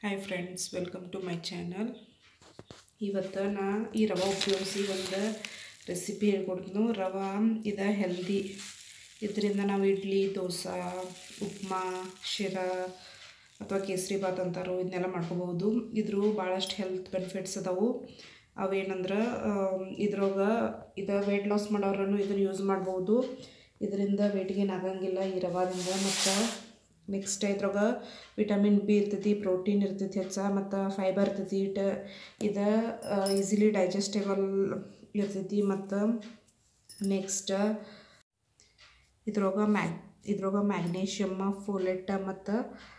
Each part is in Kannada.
hi friends welcome to my channel ಇವತ್ತು ನಾ ಈ ರವೆ ಉಪಯೋಗಿಸಿ ಒಂದು ರೆಸಿಪಿ ಹೇಳ್ಕೊಡ್ತೀನಿ ರವೆ ಇದು ಹೆಲ್ದಿ ಇದರಿಂದ ನಾವು ಇಡ್ಲಿ ದೋಸೆ ಉಪ್ಮಾ ಶಿರಾ ಅಥವಾ ಕೇಸರಿ ಬಾತ್ ಅಂತಾರೋ ಇದನ್ನೆಲ್ಲ ಮಾಡ್ಕೋಬೋದು ಇದ್ರ ಭಾಳಷ್ಟು ಹೆಲ್ತ್ ಬೆನಿಫಿಟ್ಸ್ ಅದಾವು ಅವೇನಂದ್ರೆ ಇದ್ರೊಳಗೆ ಇದು ವೆಯ್ಟ್ ಲಾಸ್ ಮಾಡೋರನ್ನು ಇದನ್ನು ಯೂಸ್ ಮಾಡ್ಬೋದು ಇದರಿಂದ ವೆಯ್ಟ್ ಗೇನ್ ಆಗಂಗಿಲ್ಲ ಈ ರವಾದಿಂದ ಮತ್ತು ನೆಕ್ಸ್ಟ್ ಇದ್ರೊಳಗೆ ವಿಟಮಿನ್ ಬಿ ಇರ್ತೈತಿ ಪ್ರೋಟೀನ್ ಇರ್ತೈತಿ ಹೆಚ್ಚ ಮತ್ತು ಫೈಬರ್ ಇರ್ತೈತಿ ಇಟ ಇದು ಈಸಿಲಿ ಡೈಜೆಸ್ಟೇಬಲ್ ಇರ್ತೈತಿ ಮತ್ತು ನೆಕ್ಸ್ಟ್ ಇದ್ರೊಳಗೆ ಮ್ಯಾಗ್ ಇದ್ರೊಳಗೆ ಮ್ಯಾಗ್ನೇಷಿಯಮ್ಮ ಫೋಲೆಟ್ ಮತ್ತು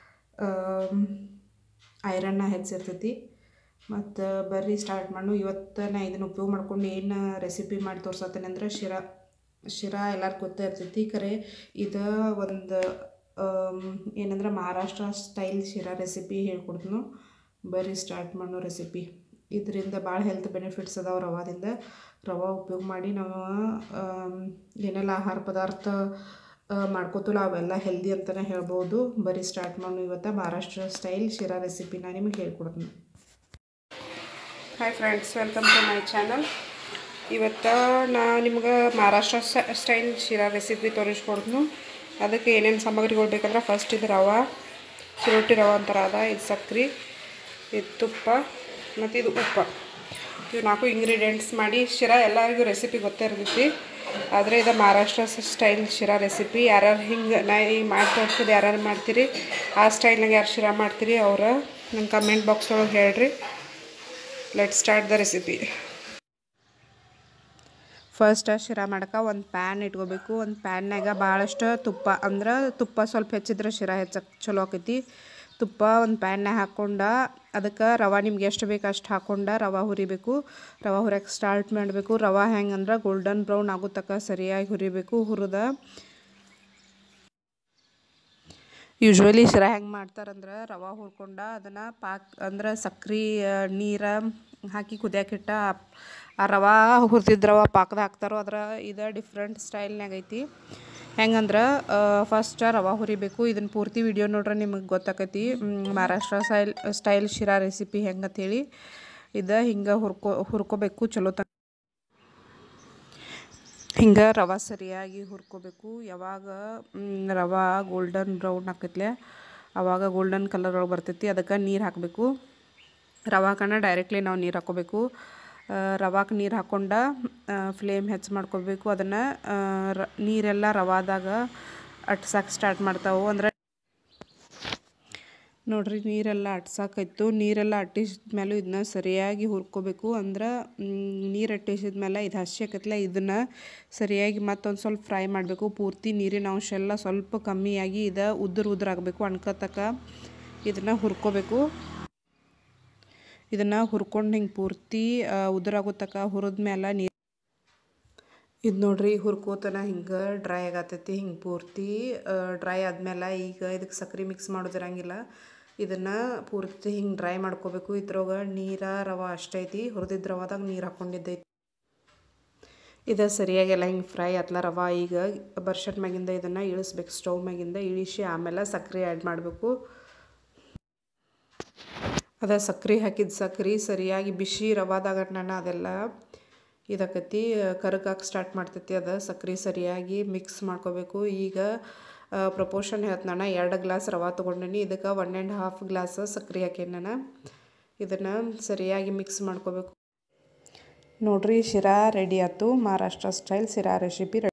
ಐರನ್ನ ಹೆಚ್ಚಿರ್ತೈತಿ ಮತ್ತು ಬರ್ರಿ ಸ್ಟಾರ್ಟ್ ಮಾಡು ಇವತ್ತು ನಾ ಇದನ್ನು ಉಪಯೋಗ ಮಾಡ್ಕೊಂಡು ಏನು ರೆಸಿಪಿ ಮಾಡಿ ತೋರ್ಸತ್ತೇನೆ ಅಂದ್ರೆ ಶಿರಾ ಶಿರಾ ಎಲ್ಲರಿಗೂ ಗೊತ್ತೇ ಇರ್ತೈತಿ ಖರೆ ಇದು ಒಂದು ಏನಂದ್ರೆ ಮಹಾರಾಷ್ಟ್ರ ಸ್ಟೈಲ್ ಶಿರಾ ರೆಸಿಪಿ ಹೇಳ್ಕೊಡ್ತೀನಿ ಬರ್ರಿ ಸ್ಟಾರ್ಟ್ ಮಾಡೋ ರೆಸಿಪಿ ಇದರಿಂದ ಭಾಳ ಹೆಲ್ತ್ ಬೆನಿಫಿಟ್ಸ್ ಅದಾವೆ ರವಾದಿಂದ ರವೆ ಉಪಯೋಗ ಮಾಡಿ ನಾವು ಏನೆಲ್ಲ ಆಹಾರ ಪದಾರ್ಥ ಮಾಡ್ಕೋತಲ್ಲ ಅವೆಲ್ಲ ಹೆಲ್ದಿ ಅಂತಲೇ ಹೇಳ್ಬೋದು ಬರೀ ಸ್ಟಾರ್ಟ್ ಮಾಡೋಣ ಇವತ್ತು ಮಹಾರಾಷ್ಟ್ರ ಸ್ಟೈಲ್ ಶಿರಾ ರೆಸಿಪಿ ನಾನು ನಿಮಗೆ ಹೇಳ್ಕೊಡ್ತೀನಿ hi friends welcome to my channel ಇವತ್ತು ನಾ ನಿಮ್ಗೆ ಮಹಾರಾಷ್ಟ್ರ ಸ್ಟೈಲ್ ಶಿರಾ ರೆಸಿಪಿ ತೋರಿಸ್ಕೊಡ್ತೀನಿ ಅದಕ್ಕೆ ಏನೇನು ಸಾಮಗ್ರಿಗಳು ಬೇಕಂದ್ರೆ ಫಸ್ಟ್ ಇದು ರವೆ ಚಿರೋಟಿ ರವೆ ಅಂತಾರೆ ಅದ ಇದು ಸಕ್ರೆ ಇದು ತುಪ್ಪ ಮತ್ತು ಇದು ಉಪ್ಪು ಇವು ನಾಲ್ಕು ಇಂಗ್ರೀಡಿಯೆಂಟ್ಸ್ ಮಾಡಿ ಶಿರಾ ಎಲ್ಲರಿಗೂ ರೆಸಿಪಿ ಗೊತ್ತೇ ಇರ್ತೈತಿ ಆದರೆ ಇದು ಮಹಾರಾಷ್ಟ್ರ ಸ್ಟೈಲ್ ಶಿರಾ ರೆಸಿಪಿ ಯಾರ್ಯಾರು ಹಿಂಗೆ ನಾ ಈಗ ಮಾಡಿ ತೋರ್ಸೋದು ಯಾರ್ಯಾರು ಮಾಡ್ತೀರಿ ಆ ಸ್ಟೈಲ್ನಾಗ ಯಾರು ಶಿರಾ ಮಾಡ್ತೀರಿ ಅವ್ರ ನಂಗೆ ಕಮೆಂಟ್ ಬಾಕ್ಸ್ ಒಳಗೆ ಹೇಳ್ರಿ let start the recipe first sheera ಮಾಡಕ್ಕೆ ಒಂದು ಪ್ಯಾನ್ ಇಟ್ಕೋಬೇಕು ಒಂದು ಪ್ಯಾನ್ನಾಗ ಭಾಳಷ್ಟು ತುಪ್ಪ ಅಂದ್ರೆ ತುಪ್ಪ ಸ್ವಲ್ಪ ಹೆಚ್ಚಿದ್ರೆ ಶಿರಾ ಹೆಚ್ಚಕ್ಕೆ ಚಲೋ ಆಕೈತಿ ತುಪ್ಪ ಒಂದು ಪ್ಯಾನ್ನಾಗ ಹಾಕ್ಕೊಂಡು ಅದಕ್ಕೆ ರವೆ ನಿಮ್ಗೆ ಎಷ್ಟು ಬೇಕು ಅಷ್ಟು ಹಾಕ್ಕೊಂಡು ರವೆ ಹುರಿಬೇಕು ರವೆ ಹುರಿಯೋಕೆ ಸ್ಟಾರ್ಟ್ ಮಾಡಬೇಕು ರವೆ ಹೆಂಗಂದ್ರೆ ಗೋಲ್ಡನ್ ಬ್ರೌನ್ ಆಗೋ ತನಕ ಸರಿಯಾಗಿ ಹುರಿಬೇಕು ಹುರಿದ ಯೂಶ್ವಲಿ ಶಿರಾ ಹೆಂಗೆ ಮಾಡ್ತಾರಂದ್ರೆ ರವೆ ಹುರ್ಕೊಂಡು ಅದನ್ನು ಪಾಕ್ ಅಂದ್ರೆ ಸಕ್ರೆ ನೀರು ಹಾಕಿ ಕುದಿಯಾಕಿಟ್ಟ ಆ ರವೆ ಹುರಿದಿದ್ದ ರವೆ ಪಾಕದ ಹಾಕ್ತಾರೋ ಅದ್ರ ಇದು ಡಿಫ್ರೆಂಟ್ ಸ್ಟೈಲ್ನಾಗ ಐತಿ ಹೆಂಗಂದ್ರೆ ಫಸ್ಟ್ ರವೆ ಹುರಿಬೇಕು ಇದನ್ನು ಪೂರ್ತಿ ವಿಡಿಯೋ ನೋಡ್ರೆ ನಿಮಗೆ ಗೊತ್ತಾಕೈತಿ Maharashtra style style sheera recipe ಹೆಂಗಂತೇಳಿ ಇದು ಹಿಂಗೆ ಹುರ್ಕೊ ಹುರ್ಕೋಬೇಕು ಚಲೋ ತ ಹಿಂಗೆ ರವೆ ಸರಿಯಾಗಿ ಹುರ್ಕೋಬೇಕು ಯಾವಾಗ ರವೆ ಗೋಲ್ಡನ್ ಬ್ರೌನ್ ಹಾಕೈತ್ಲೆ ಆವಾಗ ಗೋಲ್ಡನ್ ಕಲರ್ ಒಳಗೆ ಬರ್ತೈತಿ ಅದಕ್ಕೆ ನೀರು ಹಾಕಬೇಕು ರವಾಕನ ಡೈರೆಕ್ಟ್ಲಿ ನಾವು ನೀರು ಹಾಕ್ಕೋಬೇಕು ರವಾಕ್ಕೆ ನೀರು ಹಾಕ್ಕೊಂಡು ಫ್ಲೇಮ್ ಹೆಚ್ಚು ಮಾಡ್ಕೋಬೇಕು ಅದನ್ನು ರ ನೀರೆಲ್ಲ ರವಾದಾಗ ಅಟ್ಸಕ್ಕೆ ಸ್ಟಾರ್ಟ್ ಮಾಡ್ತಾವೆ ಅಂದ್ರೆ ನೋಡ್ರಿ ನೀರೆಲ್ಲ ಅಟ್ಸಾಕೈತು ನೀರೆಲ್ಲ ಅಟ್ಟಿಸಿದ ಮೇಲೆ ಇದನ್ನ ಸರಿಯಾಗಿ ಹುರ್ಕೋಬೇಕು ಅಂದ್ರೆ ನೀರು ಅಟ್ಟಿಸಿದ ಮೇಲೆ ಇದು ಹಸಿ ಆಕೈತಲ್ಲ ಇದನ್ನು ಸರಿಯಾಗಿ ಮತ್ತೊಂದು ಸ್ವಲ್ಪ ಫ್ರೈ ಮಾಡಬೇಕು ಪೂರ್ತಿ ನೀರಿನ ಅಂಶ ಎಲ್ಲ ಸ್ವಲ್ಪ ಕಮ್ಮಿಯಾಗಿ ಇದು ಉದುರು ಉದುರು ಆಗಬೇಕು ಅಣ್ಕತಕ್ಕ ಇದನ್ನು ಹುರ್ಕೋಬೇಕು ಇದನ್ನು ಹುರ್ಕೊಂಡು ಹಿಂಗೆ ಪೂರ್ತಿ ಉದುರಾಗೋ ತನಕ ಹುರಿದ ಮೇಲೆ ನೀರು ಇದು ನೋಡ್ರಿ ಹುರ್ಕೋತನ ಹಿಂಗೆ ಡ್ರೈ ಆಗತ್ತೈತಿ ಹಿಂಗೆ ಪೂರ್ತಿ ಡ್ರೈ ಆದ್ಮೇಲೆ ಈಗ ಇದಕ್ಕೆ ಸಕ್ರೆ ಮಿಕ್ಸ್ ಮಾಡೋದಿರಂಗಿಲ್ಲ ಇದನ್ನು ಪೂರ್ತಿ ಹಿಂಗೆ ಡ್ರೈ ಮಾಡ್ಕೋಬೇಕು ಇದ್ರೊಳಗೆ ನೀರ ರವೆ ಅಷ್ಟೇ ಐತಿ ಹುರಿದಿದ್ದ ರವಾದಾಗ ನೀರು ಹಾಕ್ಕೊಂಡಿದ್ದೈತಿ ಇದು ಸರಿಯಾಗೆಲ್ಲ ಹಿಂಗೆ ಫ್ರೈ ಆತ್ಲ ರವೆ ಈಗ ಬರ್ಷಟ್ ಮ್ಯಾಗಿಂದ ಇದನ್ನು ಇಳಿಸ್ಬೇಕು ಸ್ಟವ್ ಮ್ಯಾಗಿಂದ ಇಳಿಸಿ ಆಮೇಲೆ ಸಕ್ರೆ ಆ್ಯಡ್ ಮಾಡಬೇಕು ಅದ ಸಕ್ರೆ ಹಾಕಿದ ಸಕ್ರೆ ಸರಿಯಾಗಿ ಬಿಸಿ ರವಾದಾಗ ನಾನು ಅದೆಲ್ಲ ಇದಕ್ಕತಿ ಕರಗಾಕೆ ಸ್ಟಾರ್ಟ್ ಮಾಡ್ತೈತಿ ಅದು ಸಕ್ರೆ ಸರಿಯಾಗಿ ಮಿಕ್ಸ್ ಮಾಡ್ಕೋಬೇಕು ಈಗ ಪ್ರಪೋರ್ಷನ್ ಹೇಳ್ತು ನಾನು ಎರಡು ಗ್ಲಾಸ್ ರವೆ ತೊಗೊಂಡಿನಿ ಇದಕ್ಕೆ ಒನ್ ಆ್ಯಂಡ್ ಹಾಫ್ ಗ್ಲಾಸ್ ಸಕ್ರೆ ಹಾಕೇನಿ ನಾನು ಇದನ್ನು ಸರಿಯಾಗಿ ಮಿಕ್ಸ್ ಮಾಡ್ಕೋಬೇಕು ನೋಡ್ರಿ ಶಿರಾ ರೆಡಿ ಆಯ್ತು Maharashtra style sheera recipe ready